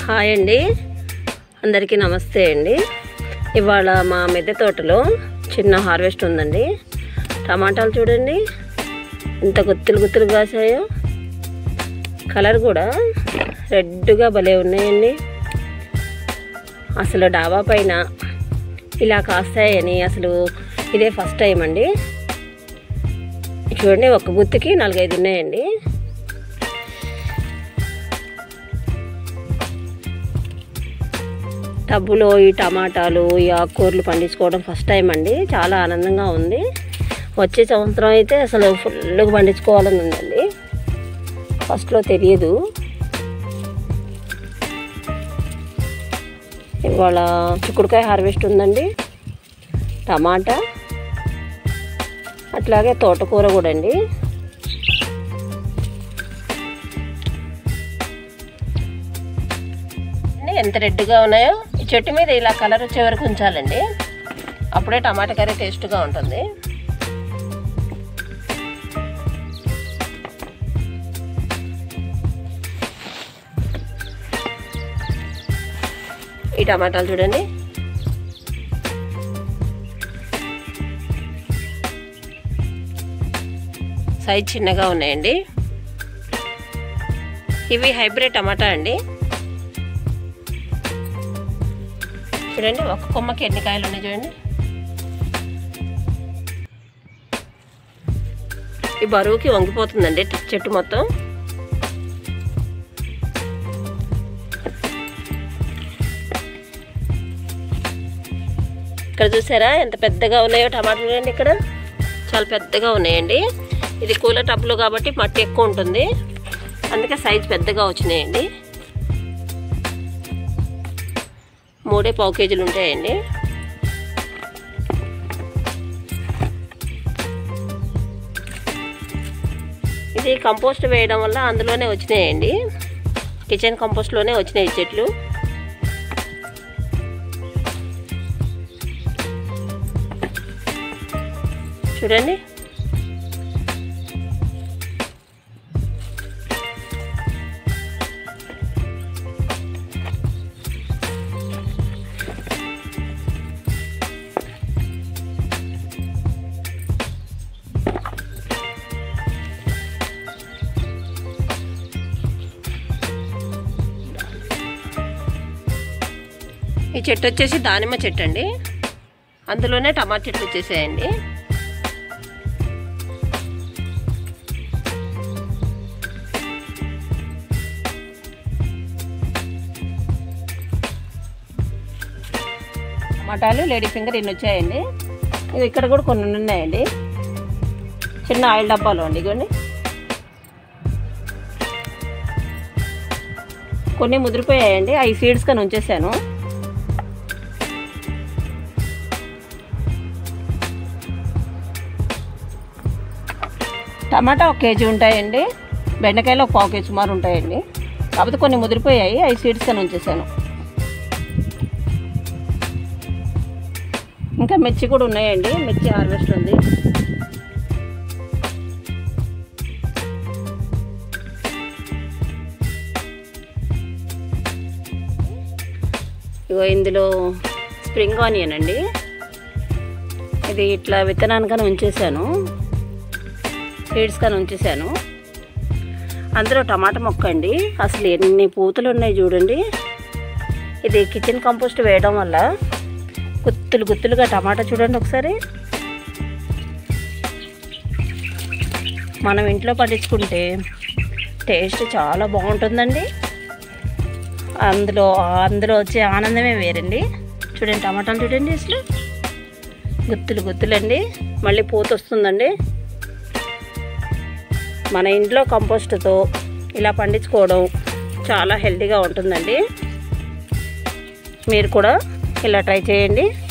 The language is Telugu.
హాయ్ అండి అందరికీ నమస్తే అండి ఇవాళ మా మిద్దె తోటలో చిన్న హార్వెస్ట్ ఉందండి టమాటాలు చూడండి ఎంత గుత్తులు గుత్తులు కాసాయో కలర్ కూడా రెడ్గా భలే ఉన్నాయండి అసలు డాబా పైన ఇలా కాస్తాయని అసలు ఇదే ఫస్ట్ టైం అండి చూడండి ఒక గుత్తికి నాలుగైదు ఉన్నాయండి టబ్బులో ఈ టమాటాలు ఈ ఆకుకూరలు పండించుకోవడం ఫస్ట్ టైం అండి చాలా ఆనందంగా ఉంది వచ్చే సంవత్సరం అయితే అసలు ఫుల్గా పండించుకోవాలని ఉందండి ఫస్ట్లో తెలియదు ఇవాళ చిక్కుడుకాయ హార్వెస్ట్ ఉందండి టమాటా అట్లాగే తోటకూర కూడా అండి అన్నీ ఎంత రెడ్గా ఉన్నాయో ఈ చెట్టు మీద ఇలా కలర్ వచ్చే వరకు ఉంచాలండి అప్పుడే టమాటా కర్రీ టేస్ట్గా ఉంటుంది ఈ టమాటాలు చూడండి సైజ్ చిన్నగా ఉన్నాయండి ఇవి హైబ్రిడ్ టమాటా అండి చూడండి ఒక కొమ్మకి ఎన్ని కాయలు ఉన్నాయి చూడండి ఈ బరువుకి వంగిపోతుందండి చెట్టు మొత్తం ఇక్కడ చూసారా ఎంత పెద్దగా ఉన్నాయో టమాటాలు చూడండి ఇక్కడ చాలా పెద్దగా ఉన్నాయండి ఇది కూలర్ టబ్లో కాబట్టి మట్టి ఎక్కువ ఉంటుంది అందుకే సైజ్ పెద్దగా వచ్చినాయండి మూడే పావు కేజీలు ఉంటాయండి ఇది కంపోస్ట్ వేయడం వల్ల అందులోనే వచ్చినాయండి కిచెన్ కంపోస్ట్లోనే వచ్చినాయి ఈ చెట్లు చూడండి ఈ చెట్టు వచ్చేసి దానిమ్మ చెట్టు అండి అందులోనే టమాటా చెట్లు వచ్చేసాయండి టమాటాలు లేడీ ఫింగర్ ఇన్ని వచ్చాయండి ఇది ఇక్కడ కూడా కొన్ని ఉన్నాయండి చిన్న ఆయిల్ డబ్బాలు అండి ఇవ్వండి కొన్ని ముదిరిపోయాయండి అవి సీడ్స్ కానీ ఉంచేసాను టమాటా ఒక కేజీ ఉంటాయండి బెండకాయలు ఒక పావు కేజీ సుమారు ఉంటాయండి కాకపోతే కొన్ని ముదిరిపోయాయి అవి సీడ్స్ కానీ ఉంచేసాను ఇంకా మిర్చి కూడా ఉన్నాయండి మిర్చి హార్వెస్ట్ ఉంది ఇగో ఇందులో స్ప్రింగ్ ఆనియన్ అండి ఇది ఇట్లా విత్తనానికని ఉంచేసాను సీడ్స్ కానీ ఉంచేసాను అందులో టమాటా మొక్క అండి అసలు ఎన్ని పూతలు ఉన్నాయి చూడండి ఇది కిచెన్ కంపోస్ట్ వేయడం వల్ల గుత్తులు గుత్తులుగా టమాటా చూడండి ఒకసారి మనం ఇంట్లో పండించుకుంటే టేస్ట్ చాలా బాగుంటుందండి అందులో అందులో వచ్చే ఆనందమే వేరండి చూడండి టమాటాలు చూడండి అసలు గుత్తులు గుత్తులండి మళ్ళీ పూత వస్తుందండి మన ఇంట్లో కంపోస్ట్తో ఇలా పండించుకోవడం చాలా హెల్తీగా ఉంటుందండి మీరు కూడా ఇలా ట్రై చేయండి